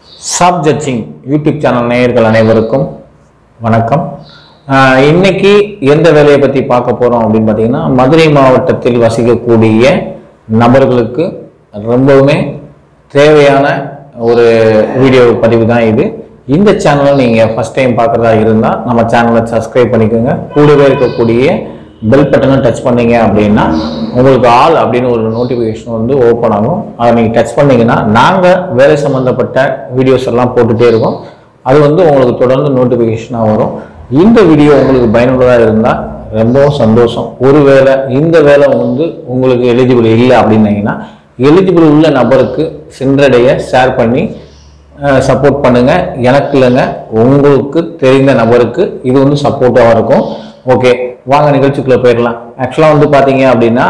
சாப் judging YouTube channel நேயர்கள் அனைவருக்கும் வணக்கம் ஆஹ் இன்னைக்கு எந்த வேலையை பற்றி பார்க்க போகிறோம் அப்படின்னு பார்த்தீங்கன்னா மதுரை மாவட்டத்தில் வசிக்கக்கூடிய நபர்களுக்கு ரொம்பவுமே தேவையான ஒரு வீடியோ பதிவு தான் இது இந்த சேனலை நீங்கள் ஃபஸ்ட் டைம் பார்க்குறதா இருந்தால் நம்ம சேனலை சப்ஸ்கிரைப் பண்ணிக்கோங்க கூடவே இருக்கக்கூடிய பெல் பட்டனை டச் பண்ணீங்க அப்படின்னா உங்களுக்கு ஆல் அப்படின்னு ஒரு நோட்டிஃபிகேஷன் வந்து ஓப்பன் ஆகும் அதை நீங்கள் டச் பண்ணீங்கன்னா நாங்கள் வேலை சம்மந்தப்பட்ட வீடியோஸ் எல்லாம் போட்டுகிட்டே இருக்கோம் அது வந்து உங்களுக்கு தொடர்ந்து நோட்டிஃபிகேஷனாக வரும் இந்த வீடியோ உங்களுக்கு பயனுள்ளதாக இருந்தால் ரொம்பவும் சந்தோஷம் ஒருவேளை இந்த வேலை வந்து உங்களுக்கு எலிஜிபிள் இல்லை அப்படின்னீங்கன்னா எலிஜிபிள் உள்ள நபருக்கு சென்றடைய ஷேர் பண்ணி சப்போர்ட் பண்ணுங்க எனக்கு இல்லைங்க உங்களுக்கு தெரிந்த நபருக்கு இது வந்து சப்போர்ட்டாக இருக்கும் ஓகே வாங்க நிகழ்ச்சிக்குள்ள போயிடலாம் ஆக்சுவலாக வந்து பார்த்தீங்க அப்படின்னா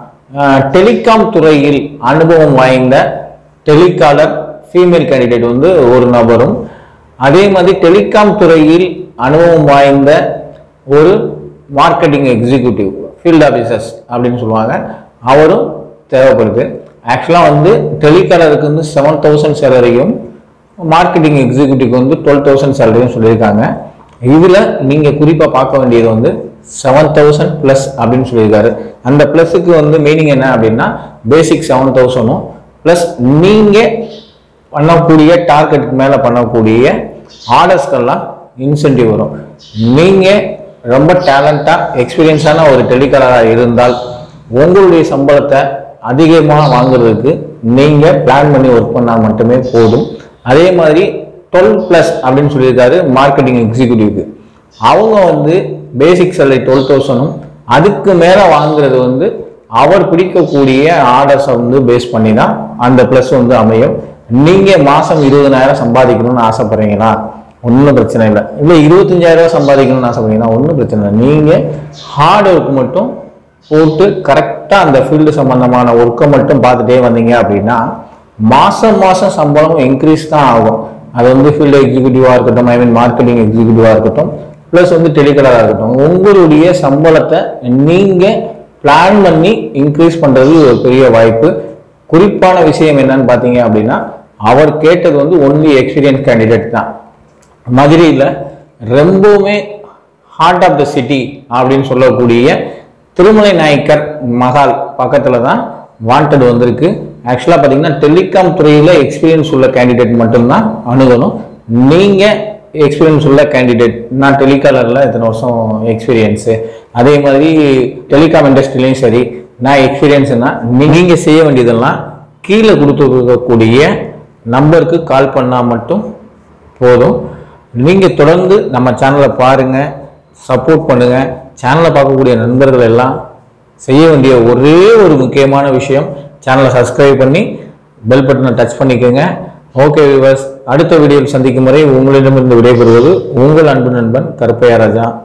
டெலிகாம் துறையில் அனுபவம் வாய்ந்த டெலிகாலர் ஃபீமேல் கேண்டிடேட் வந்து ஒரு நபரும் அதே மாதிரி டெலிகாம் துறையில் அனுபவம் வாய்ந்த ஒரு மார்க்கெட்டிங் எக்ஸிக்யூட்டிவ் ஃபீல்ட் ஆஃபீஸர்ஸ் அப்படின்னு சொல்லுவாங்க அவரும் தேவைப்படுது ஆக்சுவலாக வந்து டெலிகாலருக்கு வந்து செவன் தௌசண்ட் சேலரியும் மார்க்கெட்டிங் எக்ஸிக்யூட்டிவ்க்கு வந்து டுவெல் தௌசண்ட் சேலரியும் சொல்லியிருக்காங்க இதில் நீங்கள் குறிப்பாக பார்க்க வேண்டியது வந்து செவன் தௌசண்ட் ப்ளஸ் அப்படின்னு சொல்லியிருக்காரு அந்த ப்ளஸுக்கு வந்து மீனிங் என்ன அப்படின்னா பேசிக் செவன் தௌசண்டும் ப்ளஸ் நீங்கள் பண்ணக்கூடிய டார்கெட்டுக்கு மேலே பண்ணக்கூடிய ஆர்டர்ஸ்க்கெல்லாம் இன்சென்டிவ் வரும் நீங்கள் ரொம்ப டேலண்டாக எக்ஸ்பீரியன்ஸான ஒரு டெலிகாலராக இருந்தால் உங்களுடைய சம்பளத்தை அதிகமாக வாங்குறதுக்கு நீங்கள் பிளான் பண்ணி ஒர்க் பண்ணால் மட்டுமே போதும் அதே மாதிரி டுவெல் ப்ளஸ் அப்படின்னு சொல்லியிருக்காரு மார்க்கெட்டிங் எக்ஸிக்யூட்டிவ்க்கு அவங்க வந்து பேசிக் சேலரி டுவெல் தௌசண்டும் அதுக்கு மேலே வாங்குறது வந்து அவர் பிடிக்கக்கூடிய ஆர்டர்ஸை வந்து பேஸ் பண்ணி தான் அந்த ப்ளஸ் வந்து அமையும் நீங்கள் மாதம் இருபதனாயிரம் சம்பாதிக்கணும்னு ஆசைப்படுறீங்களா ஒன்றும் பிரச்சனை இல்லை இல்லை இருபத்தஞ்சாயிரம் ரூபாய் சம்பாதிக்கணும்னு ஆசைப்படுறீங்கன்னா ஒன்றும் பிரச்சனை இல்லை நீங்கள் ஹார்ட் ஒர்க் மட்டும் போட்டு கரெக்டாக அந்த ஃபீல்டு சம்பந்தமான ஒர்க்கை மட்டும் பார்த்துட்டே வந்தீங்க அப்படின்னா மாதம் மாதம் சம்பளம் இன்க்ரீஸ் தான் ஆகும் அது வந்து ஃபீல்டு எக்ஸிக்யூட்டிவாக இருக்கட்டும் ஐ மீன் மார்க்கெட்டிங் எக்ஸிக்யூட்டிவாக இருக்கட்டும் ப்ளஸ் வந்து டெலிகலராக இருக்கட்டும் உங்களுடைய சம்பளத்தை நீங்கள் பிளான் பண்ணி இன்க்ரீஸ் பண்ணுறது ஒரு பெரிய வாய்ப்பு குறிப்பான விஷயம் என்னன்னு பார்த்தீங்க அப்படின்னா அவர் கேட்டது வந்து ஒன்லி எக்ஸ்பீரியன்ஸ் கேண்டிடேட் தான் மதுரையில் ரொம்பவுமே ஹார்ட் ஆஃப் த சிட்டி அப்படின்னு சொல்லக்கூடிய திருமலை நாயக்கர் மகால் பக்கத்தில் தான் வாண்டட் வந்திருக்கு ஆக்சுவலாக பார்த்தீங்கன்னா டெலிகாம் துறையில் எக்ஸ்பீரியன்ஸ் உள்ள கேண்டிடேட் மட்டும்தான் அணுகணும் நீங்கள் எக்ஸ்பீரியன்ஸ் உள்ள கேண்டிடேட் நான் டெலிகாலரில் இத்தனை வருஷம் எக்ஸ்பீரியன்ஸு அதே மாதிரி டெலிகாம் இண்டஸ்ட்ரிலையும் சரி நான் எக்ஸ்பீரியன்ஸ்னா நீங்கள் செய்ய வேண்டியதெல்லாம் கீழே கொடுத்துருக்கக்கூடிய நம்பருக்கு கால் பண்ணால் மட்டும் போதும் நீங்கள் தொடர்ந்து நம்ம சேனலை பாருங்கள் சப்போர்ட் பண்ணுங்கள் சேனலை பார்க்கக்கூடிய நண்பர்கள் எல்லாம் செய்ய வேண்டிய ஒரே ஒரு முக்கியமான விஷயம் சேனலை சப்ஸ்கிரைப் பண்ணி பெல் பட்டனை டச் பண்ணிக்கோங்க ஓகே விவர்ஸ் அடுத்த வீடியோவில் சந்திக்கும் வரை உங்களிடமிருந்து விடைபெறுவது உங்கள் அன்பு நண்பன் கருப்பையா ராஜா